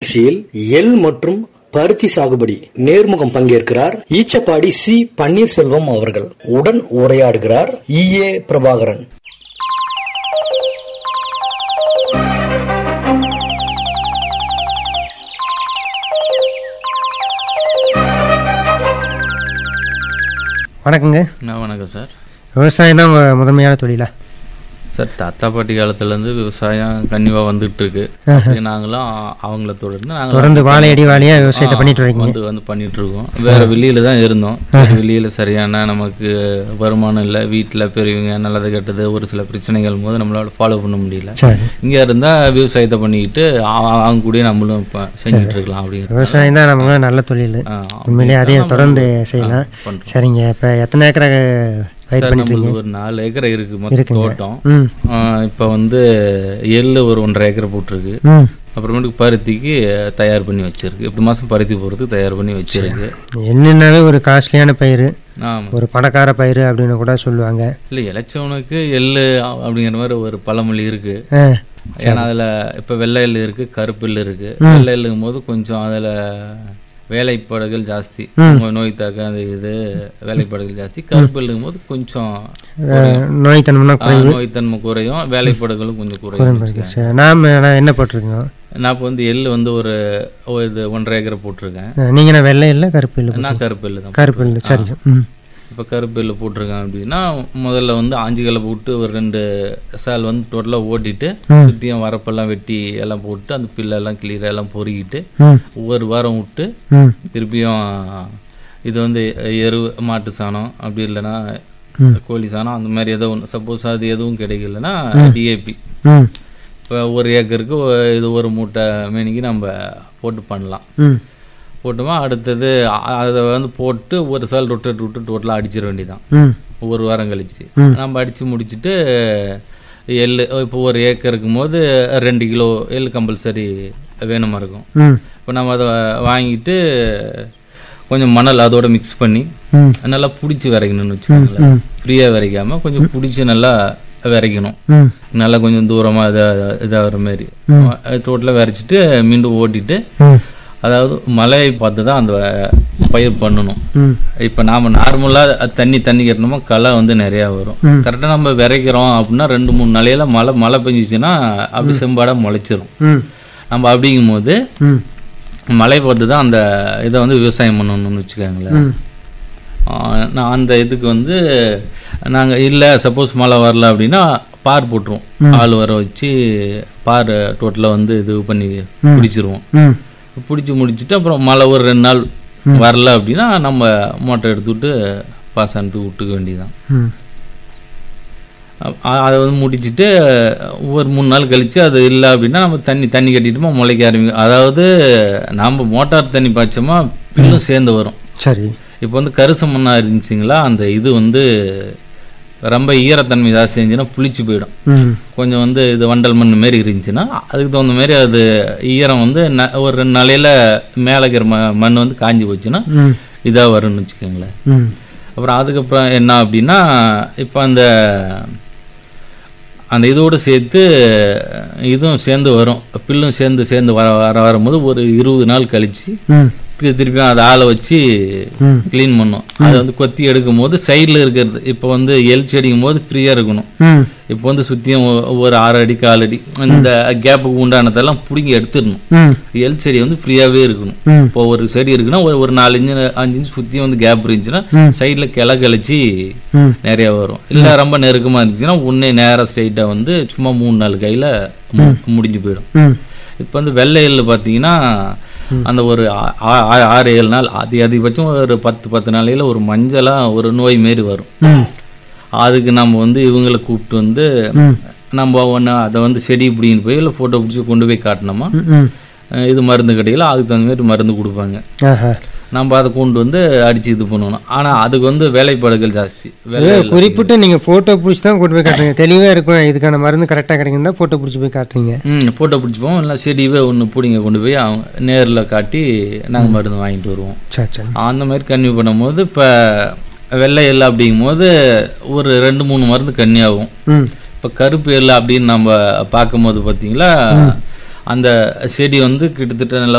நிகழ்ச்சியில் எள் மற்றும் பருத்தி சாகுபடி நேர்முகம் பங்கேற்கிறார் ஈச்சப்பாடி சி பன்னீர்செல்வம் அவர்கள் உடன் உரையாடுகிறார் இ ஏ பிரபாகரன் வணக்கங்க நான் வணக்கம் சார் விவசாயம் தான் உங்க முதன்மையான தொழிலா சார் தாத்தா பாட்டி காலத்துலேருந்து விவசாயம் கன்னிவா வந்துட்டு இருக்கு அப்படியே நாங்களும் அவங்கள தொடர்ந்து நாங்கள் தொடர்ந்து வாழையடி வாழையா விவசாயத்தை பண்ணிட்டு இருக்கீங்க வந்து வந்து பண்ணிட்டு இருக்கோம் வேற வெளியில தான் இருந்தோம் சரி, வெளியில சரியான நமக்கு வருமானம் இல்லை வீட்டில் பெரியவங்க நல்லது கெட்டது ஒரு சில பிரச்சனைகள் போது நம்மளால ஃபாலோ பண்ண முடியல சரி இங்க இருந்தா விவசாயத்தை பண்ணிக்கிட்டு அவ- அவங்க கூட நம்மளும் இப்போ செஞ்சுட்டு இருக்கலாம் அப்படிங்கிறது விவசாயம் தான் நமக்கு நல்ல தொழில் ஆ, உண்மையிலேயே அதையும் தொடர்ந்து செய்யலாம் பண்றோம். சரிங்க இப்போ எத்தனை ஏக்கரை பயிர் சார் பண்ணிட்டு நம்மளுக்கு ஒரு நாலு ஏக்கர் இருக்கு மொத்த இருக்குங்க. தோட்டம் ம் ஆ, இப்போ வந்து எள்ளு ஒரு ஒன்றரை ஏக்கர் போட்டிருக்கு ம் அப்புறமேட்டுக்கு பருத்திக்கு தயார் பண்ணி வச்சிருக்கு இந்த மாதம் பருத்தி போகிறதுக்கு தயார் பண்ணி வச்சிருக்கு என்னன்னாவே ஒரு காஸ்ட்லியான பயிர் ஆமாம் ஒரு பணக்கார பயிர் அப்படின்னு கூட சொல்லுவாங்க இல்லை இளைச்சவனுக்கு எள்ளு அ- அப்படிங்கிற மாதிரி ஒரு பழமொழி இருக்கு ஆ ஏன்னா அதில் இப்போ வெள்ளை எள்ளு இருக்கு கருப்பு எள்ளு இருக்கு வெள்ளை எள்ளுங்கும் போது கொஞ்சம் அதில் வேலைப்பாடுகள் ஜாஸ்தி நோய் நோய் தாக்க அந்த இது வேலைப்பாடுகள் ஜாஸ்தி கருப்பு எள்ளுங்கும் போது கொஞ்சம் நோய்த்தன்மைனா ஆ, நோய்த்தன்மை குறையும் வேலைப்பாடுகளும் கொஞ்சம் குறையும் வச்சுக்கோங்க. சரி நாம் நான் என்ன போட்டிருக்கோம் நான் இப்போ வந்து எள்ளு வந்து ஒரு ஒரு இது ஒன்றரை ஏக்கரை போட்டிருக்கேன் நீங்கள் நான் வெள்ளை இல்லை கருப்பு இல்லை நான் கருப்பு எள்ளு தான் கருப்பு இல்லை சரி ம் இப்போ கருப்பு எள்ளு போட்டிருக்கேன் அப்படின்னா முதல்ல வந்து ஆஞ்சிகளை போட்டு ஒரு ரெண்டு சால் வந்து டோட்டலாக ஓட்டிட்டு சுற்றியும் வரப்பெல்லாம் வெட்டி எல்லாம் போட்டு அந்த பில்லெல்லாம் கிளியர் எல்லாம் பொறுக்கிட்டு ம் ஒவ்வொரு வாரம் விட்டு ம் திருப்பியும் இது வந்து எரு மாட்டு சாணம் அப்படி இல்லைன்னா கோழி சாணம் அந்த மாதிரி ஏதோ ஒன்று சப்போஸ் அது எதுவும் கிடைக்கலன்னா டிஏபி ம் இப்போ ஒரு ஏக்கருக்கு ஒ- இது ஒரு மூட்டை மேனிக்கு நம்ம போட்டு பண்ணலாம் ம் போட்டோமா அடுத்தது அ- அதை வந்து போட்டு ஒரு சால் ரொட்டேட் விட்டு டோட்டலாக அடிச்சிட வேண்டியதான் ம் ஒரு வாரம் கழிச்சு நம்ம அடித்து முடிச்சுட்டு எள்ளு இப்போ ஒரு ஏக்கருக்கும் போது ரெண்டு கிலோ எள்ளு கம்பல்சரி வேணுமா இருக்கும் ம் இப்போ நம்ம அதை வாங்கிட்டு கொஞ்சம் மணல் அதோட மிக்ஸ் பண்ணி ம் நல்லா பிடிச்சி விரைக்கணும்னு வச்சுக்கோங்களேன் ஃப்ரீயாக விரைக்காமல் கொஞ்சம் பிடிச்சி நல்லா விரைக்கணும் ம் நல்லா கொஞ்சம் தூரமாக இதாக இதாகிற மாதிரி டோட்டலாக விரைச்சிட்டு மீண்டும் ஓட்டிட்டு ம் அதாவது மழையை பார்த்து தான் அந்த பயிர் பண்ணணும் ம் இப்போ நாம் நார்மலாக தண்ணி தண்ணி கட்டணுமோ களை வந்து நிறையா வரும் கரெக்டாக நம்ம விதைக்கிறோம் அப்படின்னா ரெண்டு மூணு நாளையில மழை மழை பெஞ்சிச்சுன்னா அப்படி செம்பாடாக முளைச்சிரும் ம் நம்ம அப்படிங்கும்போது ம் மழை பார்த்து தான் அந்த இதை வந்து விவசாயம் பண்ணணும்னு வச்சுக்கோங்களேன் ம் ஆஹ் நான் அந்த இதுக்கு வந்து நாங்கள் இல்லை சப்போஸ் மழை வரல அப்படின்னா பார் போட்டுருவோம் ஆள் வர வச்சு பார் டோட்டலாக வந்து இது பண்ணி பிடிச்சிருவோம் ம் பிடிச்சி முடிச்சுட்டு அப்புறம் மழை ஒரு ரெண்டு நாள் வரல அப்படின்னா நம்ம மோட்டர் எடுத்துவிட்டு பாசனத்துக்கு விட்டுக்க வேண்டியதுதான் ம் அ- அதை வந்து முடிச்சிட்டு ஒரு மூணு நாள் கழித்து அது இல்லை அப்படின்னா நம்ம தண்ணி தண்ணி கட்டிட்டோமா முளைக்க ஆரம்பிக்கும் அதாவது நாம் மோட்டார் தண்ணி பாய்ச்சோமா பில்லும் சேர்ந்து வரும் சரி இப்போ வந்து கருச மண்ணாக இருந்துச்சுங்களா அந்த இது வந்து ரொம்ப ஈரத்தன்மை ஜாஸ்தி இருந்துச்சுன்னா புளிச்சு போயிடும் ம் கொஞ்சம் வந்து இது வண்டல் மண் மாரி இருந்துச்சுன்னா அதுக்கு தகுந்த மாதிரி அது ஈரம் வந்து ந- ஒரு ரெண்டு நாளையில் மேலே இருக்கிற ம மண் வந்து காஞ்சி போச்சுன்னா ம் இதாக வரும்னு வச்சுக்கோங்களேன் ம் அப்புறம் அதுக்கப்புறம் என்ன அப்படின்னா இப்போ அந்த அந்த இதோடு சேர்த்து இதுவும் சேர்ந்து வரும் பில்லும் சேர்ந்து சேர்ந்து வர வர வரும்போது ஒரு இருபது நாள் கழிச்சு ம் திரு- திருப்பியும் அதை ஆளை வச்சு ம் க்ளீன் பண்ணும் அதை வந்து கொத்தி எடுக்கும் போது சைடில் இருக்கிறது இப்போ வந்து எல் செடிக்கும் போது ஃப்ரீயாக இருக்கணும் ம் இப்போ வந்து சுற்றியும் ஒரு ஆறு அடி கால் அடி இந்த கேப்புக்கு உண்டானதெல்லாம் பிடுங்கி எடுத்துடணும் ம் எல் செடி வந்து ஃப்ரீயாகவே இருக்கணும் ம் இப்போ ஒரு செடி இருக்குன்னா ஒரு ஒரு நாலு இன்ச்சு அஞ்சு இன்ச்சு சுற்றியும் வந்து கேப் இருந்துச்சுன்னா ம். சைடில் கிளை கழிச்சு ம் நிறைய வரும் இல்லை ரொம்ப நெருக்கமாக இருந்துச்சுன்னா உன்னே நேராக ஸ்ட்ரைட்டாக வந்து சும்மா மூணு நாலு கையில் முடிஞ்சு போயிடும் ம் இப்போ வந்து வெள்ளை எள்ளு பார்த்தீங்கன்னா அந்த ஒரு ஆ- ஆ- ஆ- ஆறு ஏழு நாள் அதி அதிகபட்சம் ஒரு பத்து பத்து நாளையில் ஒரு மஞ்சளாக ஒரு நோய் மாரி வரும் ம் அதுக்கு நம்ம வந்து இவங்களை கூப்பிட்டு வந்து ம் நம்ம ஒன்று அதை வந்து செடி பிடிங்கின்னு போய் இல்லை ஃபோட்டோ பிடிச்சி கொண்டு போய் காட்டினோமா ம் ம் அஹ் இது மருந்து கடையில் அதுக்கு தகுந்த மாதிரி மருந்து கொடுப்பாங்க ஆஹா நம்ம அதை கொண்டு வந்து அடித்து இது பண்ணணும் ஆனால் அதுக்கு வந்து வேலைப்பாடுகள் ஜாஸ்தி வேலை ஏதோ குறிப்பிட்டு நீங்கள் ஃபோட்டோ பிடிச்சி தான் கொண்டு போய் காட்டுறீங்க தெளிவாக இருக்கும் இதுக்கான மருந்து கரெக்டாக கிடைக்குன்னா ஃபோட்டோ பிடிச்சி போய் காட்டுறீங்க ம் ஃபோட்டோ பிடிச்சிப்போம் இல்லை செடியவே ஒன்று பிடிங்க கொண்டு போய் அவங்க நேரில் காட்டி நாங்கள் மருந்து வாங்கிட்டு வருவோம் சரி சரி அந்த மாதிரி கன்னியூ பண்ணும்போது இப்போ வெள்ளை எள்ளு அப்படிங்கும்போது ஒரு ரெண்டு மூணு மருந்து கன்னி ஆகும் ம் இப்போ கருப்பு எள்ளு அப்படின்னு நம்ம பார்க்கும்போது பார்த்தீங்களா அந்த செடி வந்து கிட்டத்தட்ட நல்லா